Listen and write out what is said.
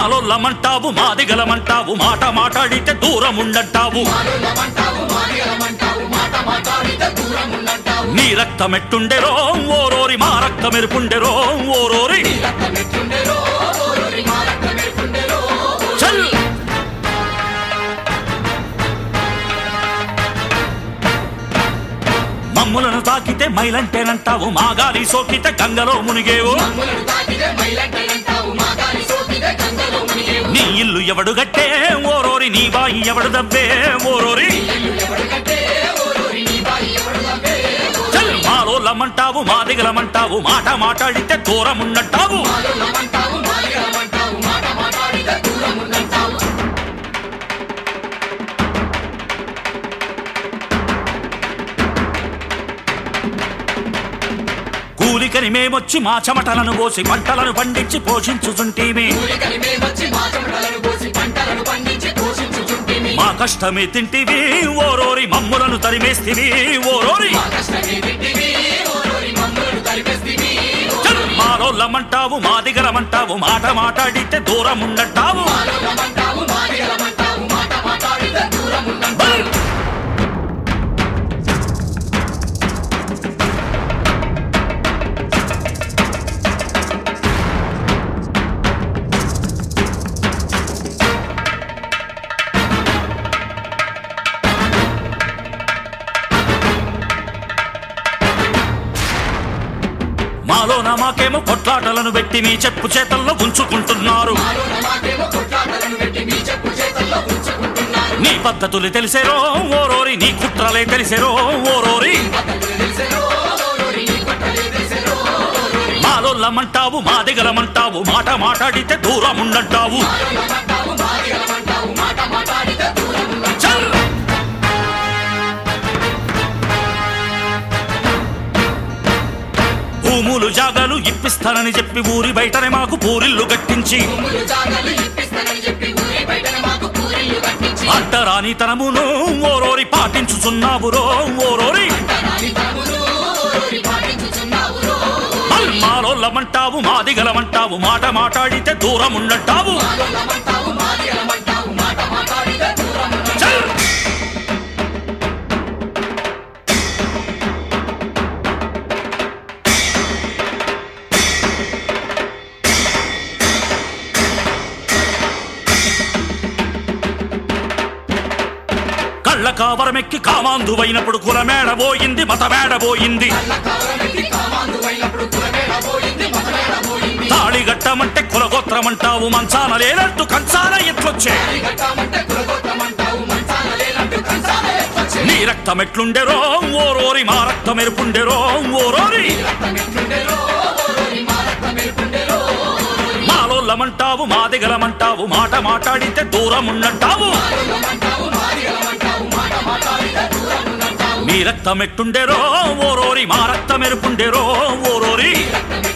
మాలొల్లమంటావు మాదిగలమంటావు మాట మాట్లాడితే దూరం ఉండంటావు నీ రక్తం ఎట్టుండెరో ఓరోరి మా రక్తం ఎరుపుండెరో ఓరోరి చల్ మమ్ములను తాకితే మైలంటేనంటావు మాగాలి సోకితే గంగలో మునిగేవు నీ ఇల్లు ఎవడు గట్టే ఓరోరి నీ బాయి ఎవడు దవ్వే ఓరోరి చల్ మాలోలమంటావు మాదిగలమంటావు మాట మాట్లాడితే దూరం ఉన్నట్టావు కూలికని మేమొచ్చి మా చెమటలను పోసి పంటలను పండించి పోషించుచుంటీమి మా కష్టమే తింటివి ఓరోరి మమ్ములను తరిమేస్తివి ఓరోరి చల్ మాలోలమంటావు మాదిగలమంటావు మాట మాట్లాడితే దూరం ఉన్నట్టావు బల్! మాలోన మాకేమో కొట్లాటలను పెట్టి మీ చెప్పు చేతల్లో ఉంచుకుంటున్నారు నీ పద్ధతులు తెలిసేరో ఓరోరి నీ కుట్రలే తెలిసేరో ఓరోరి మాలోల్లమంటావు మా దిగలమంటావు మాట మాట్లాడితే దూరం ఉండంటావు చల్ భూములు జాగాలు ఇప్పిస్తానని చెప్పి ఊరి బయటనే మాకు పూరిల్లు కట్టించి అడ్డరాని తనమును ఓరోరి పాటించుచున్నావు రో ఓరోరి మల్ మాలోల్లమంటావు మాదిగలమంటావు మాట మాట్లాడితే దూరం ఉండంటావు చల్ కళ్ళ కావరమెక్కి కామాంధువైనప్పుడు కులమేడబోయింది మతమేడబోయింది తాళి గట్టమంటే కులగోత్రమంటావు మంచాన లేనట్టు కంచాన ఎట్లొచ్చే నీ రక్తం ఎట్లుండెరో ఓరోరి మా రక్తం ఎరుపుండెరో ఓరోరి మాలోల్లమంటావు మాదిగలమంటావు మాట మాట్లాడితే దూరం ఉన్నట్టావు మీ రక్తం ఎట్టుండెరో ఓరోరి మా రక్తం ఎరుపుండెరో ఓరోరి